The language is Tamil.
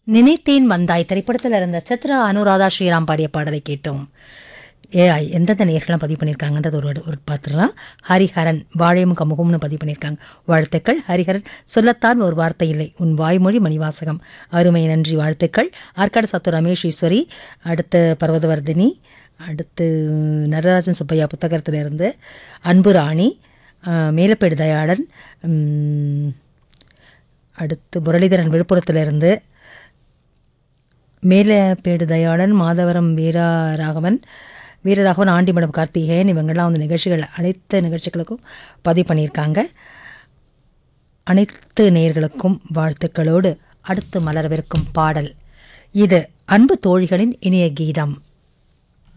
நினைத்தேன் வந்தாய் திரைப்படத்தில் இருந்த சித்ரா அனுராதா ஸ்ரீராம் பாடிய பாடலை கேட்டோம் ஏ எந்தெந்த நேர்கள்லாம் பதிவு பண்ணியிருக்காங்கன்றது ஒரு ஒரு பார்த்துடலாம் ஹரிஹரன் வாழையும் கமுகம்னு பதிவு பண்ணியிருக்காங்க வாழ்த்துக்கள் ஹரிஹரன் சொல்லத்தான் ஒரு வார்த்தை இல்லை உன் வாய்மொழி மணிவாசகம் அருமை நன்றி வாழ்த்துக்கள் ஆற்காடு சத்து ரமேஷ் ஈஸ்வரி அடுத்து பர்வதவர்தினி அடுத்து நடராஜன் சுப்பையா புத்தகத்திலிருந்து அன்பு ராணி அஹ், மேலப்பேடு தயாளன் உம், அடுத்து முரளிதரன் விழுப்புரத்திலிருந்து மேலப்பேடு தயாளன் மாதவரம் வீரராகவன் வீரராகவன் ஆண்டிமடம் கார்த்திகேயன் இவங்கெல்லாம் வந்து நிகழ்ச்சிகள் அனைத்து நிகழ்ச்சிகளுக்கும் பதிவு பண்ணியிருக்காங்க அனைத்து நேயர்களுக்கும் வாழ்த்துக்களோடு அடுத்து மலரவிருக்கும் பாடல் இது அன்பு தோழிகளின் இனிய கீதம்